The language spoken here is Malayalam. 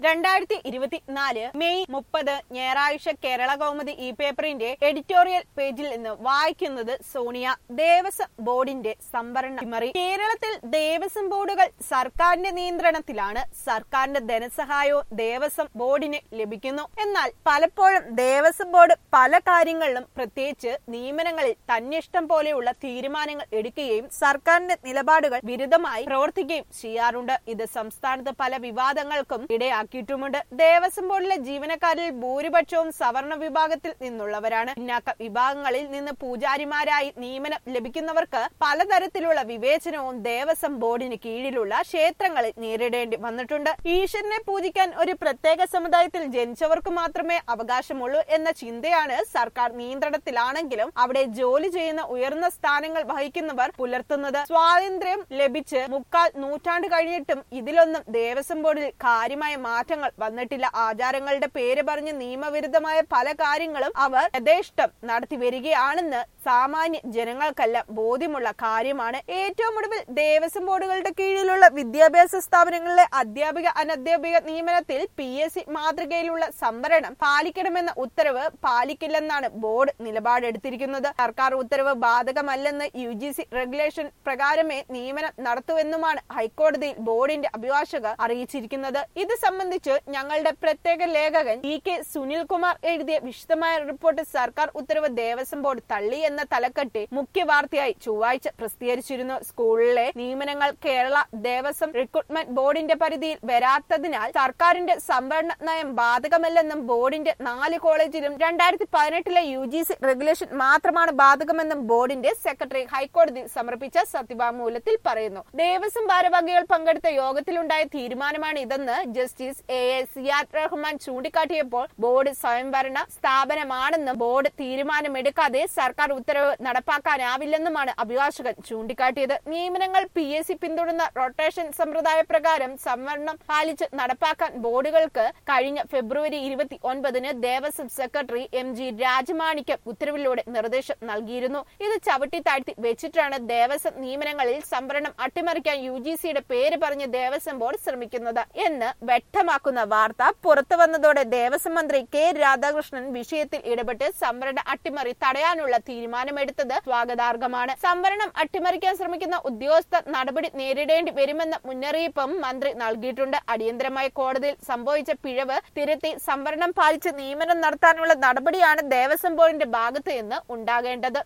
രണ്ടായിരത്തി ഇരുപത്തിനാല് മെയ് മുപ്പത് ഞായറാഴ്ച കേരള കൗമുദി ഇ പേപ്പറിന്റെ എഡിറ്റോറിയൽ പേജിൽ നിന്ന് വായിക്കുന്നത് സോണിയ ദേവസ്വം ബോർഡിന്റെ സംവരണ അട്ടിമറി കേരളത്തിൽ ദേവസ്വം ബോർഡുകൾ സർക്കാരിന്റെ നിയന്ത്രണത്തിലാണ് സർക്കാരിന്റെ ധനസഹായവും ദേവസ്വം ബോർഡിന് ലഭിക്കുന്നു എന്നാൽ പലപ്പോഴും ദേവസ്വം ബോർഡ് പല കാര്യങ്ങളിലും പ്രത്യേകിച്ച് നിയമനങ്ങളിൽ തന്നിഷ്ടം പോലെയുള്ള തീരുമാനങ്ങൾ എടുക്കുകയും സർക്കാരിന്റെ നിലപാടുകൾ വിരുദ്ധമായി പ്രവർത്തിക്കുകയും ചെയ്യാറുണ്ട് ഇത് സംസ്ഥാനത്ത് പല വിവാദങ്ങൾക്കും ഇടയാക്കിയിട്ടുമുണ്ട് ദേവസ്വം ബോർഡിലെ ജീവനക്കാരിൽ ഭൂരിപക്ഷവും സവർണ വിഭാഗത്തിൽ നിന്നുള്ളവരാണ് പിന്നാക്ക വിഭാഗങ്ങളിൽ നിന്ന് പൂജാരിമാരായി നിയമനം ലഭിക്കുന്നവർക്ക് പലതരത്തിലുള്ള വിവേചനവും ദേവസ്വം ബോർഡിന് കീഴിലുള്ള ക്ഷേത്രങ്ങളിൽ നേരിടേണ്ടി വന്നിട്ടുണ്ട് ഈശ്വരനെ പൂജിക്കാൻ ഒരു പ്രത്യേക സമുദായത്തിൽ ജനിച്ചവർക്ക് മാത്രമേ അവകാശമുള്ളൂ എന്ന ചിന്തയാണ് സർക്കാർ നിയന്ത്രണത്തിലാണെങ്കിലും അവിടെ ജോലി ചെയ്യുന്ന ഉയർന്ന സ്ഥാനങ്ങൾ വഹിക്കുന്നവർ പുലർത്തുന്നത് സ്വാതന്ത്ര്യം ലഭിച്ച് മുക്കാൽ നൂറ്റാണ്ട് കഴിഞ്ഞിട്ടും ഇതിലൊന്നും ദേവസ്വം ബോർഡിൽ കാര്യമായ മാറ്റങ്ങൾ വന്നിട്ടില്ല ആചാരങ്ങളുടെ പേര് പറഞ്ഞ് നിയമവിരുദ്ധമായ പല കാര്യങ്ങളും അവർ യഥേഷ്ടം നടത്തി വരികയാണെന്ന് സാമാന്യ ജനങ്ങൾക്കെല്ലാം ബോധ്യമുള്ള കാര്യമാണ് ഏറ്റവും ഒടുവിൽ ദേവസ്വം ബോർഡുകളുടെ കീഴിലുള്ള വിദ്യാഭ്യാസ സ്ഥാപനങ്ങളിലെ അധ്യാപിക അനധ്യാപിക നിയമനത്തിൽ പി എസ് സി മാതൃകയിലുള്ള സംവരണം പാലിക്കണമെന്ന ഉത്തരവ് പാലിക്കില്ലെന്നാണ് ബോർഡ് നിലപാടെടുത്തിരിക്കുന്നത് സർക്കാർ ഉത്തരവ് ബാധകമല്ലെന്ന് യു ജി സി റെഗുലേഷൻ പ്രകാരമേ നിയമനം നടത്തുവെന്നുമാണ് ഹൈക്കോടതിയിൽ ബോർഡിന്റെ അഭിഭാഷകർ അറിയിച്ചിരിക്കുന്നത് ഇത് സംബന്ധിച്ച് ഞങ്ങളുടെ പ്രത്യേക ലേഖകൻ ഇ കെ സുനിൽകുമാർ എഴുതിയ വിശദമായ റിപ്പോർട്ട് സർക്കാർ ഉത്തരവ് ദേവസ്വം ബോർഡ് തള്ളി എന്ന തലക്കെട്ടി മുഖ്യ വാർത്തയായി ചൊവ്വാഴ്ച പ്രസിദ്ധീകരിച്ചിരുന്നു സ്കൂളിലെ നിയമനങ്ങൾ കേരള ദേവസ്വം റിക്രൂട്ട്മെന്റ് ബോർഡിന്റെ പരിധിയിൽ വരാത്തതിനാൽ സർക്കാരിന്റെ സംവരണ നയം ബാധകമല്ലെന്നും ബോർഡിന്റെ നാല് കോളേജിലും രണ്ടായിരത്തി പതിനെട്ടിലെ യു ജി സി റെഗുലേഷൻ മാത്രമാണ് ബാധകമെന്നും ബോർഡിന്റെ സെക്രട്ടറി ഹൈക്കോടതി സമർപ്പിച്ച സത്യവാങ്മൂലത്തിൽ പറയുന്നു ദേവസ്വം ഭാരവാഹികൾ പങ്കെടുത്ത യോഗത്തിലുണ്ടായ തീരുമാനമാണ് ഇതെന്ന് justice A A Siyad Rahman ചൂണ്ടിക്കാട്ടിയപ്പോൾ ബോർഡ് സ്വയംഭരണ സ്ഥാപനമാണെന്നും ബോർഡ് തീരുമാനമെടുക്കാതെ സർക്കാർ ഉത്തരവ് നടപ്പാക്കാനാവില്ലെന്നുമാണ് അഭിഭാഷകൻ ചൂണ്ടിക്കാട്ടിയത് നിയമനങ്ങൾ പി എസ് സി പിന്തുടരുന്ന റൊട്ടേഷൻ സമ്പ്രദായ പ്രകാരം സംവരണം പാലിച്ച് നടപ്പാക്കാൻ ബോർഡുകൾക്ക് കഴിഞ്ഞ ഫെബ്രുവരി ഇരുപത്തി ഒൻപതിന് Devaswom secretary M G Rajamanickam ഉത്തരവിലൂടെ നിർദ്ദേശം നൽകിയിരുന്നു ഇത് ചവിട്ടി താഴ്ത്തി വെച്ചിട്ടാണ് ദേവസ്വം നിയമനങ്ങളിൽ സംവരണം അട്ടിമറിക്കാൻ യു ജി സിയുടെ പേര് പറഞ്ഞ് ദേവസ്വം ബോർഡ് ശ്രമിക്കുന്നത് എന്ന് വ്യക്തമാക്കുന്ന വാർത്ത പുറത്തു വന്നതോടെ ദേവസ്വം മന്ത്രി കെ രാധാകൃഷ്ണൻ വിഷയത്തിൽ ഇടപെട്ട് സംവരണ അട്ടിമറി തടയാനുള്ള തീരുമാനമെടുത്തത് സ്വാഗതാർഹമാണ് സംവരണം അട്ടിമറിക്കാൻ ശ്രമിക്കുന്ന ഉദ്യോഗസ്ഥർ നടപടി നേരിടേണ്ടി വരുമെന്ന മുന്നറിയിപ്പും മന്ത്രി നൽകിയിട്ടുണ്ട് അടിയന്തരമായി കോടതിയിൽ സംഭവിച്ച പിഴവ് തിരുത്തി സംവരണം പാലിച്ച് നിയമനം നടത്താനുള്ള നടപടിയാണ് ദേവസ്വം ബോർഡിന്റെ ഭാഗത്ത് നിന്ന് ഉണ്ടാകേണ്ടത്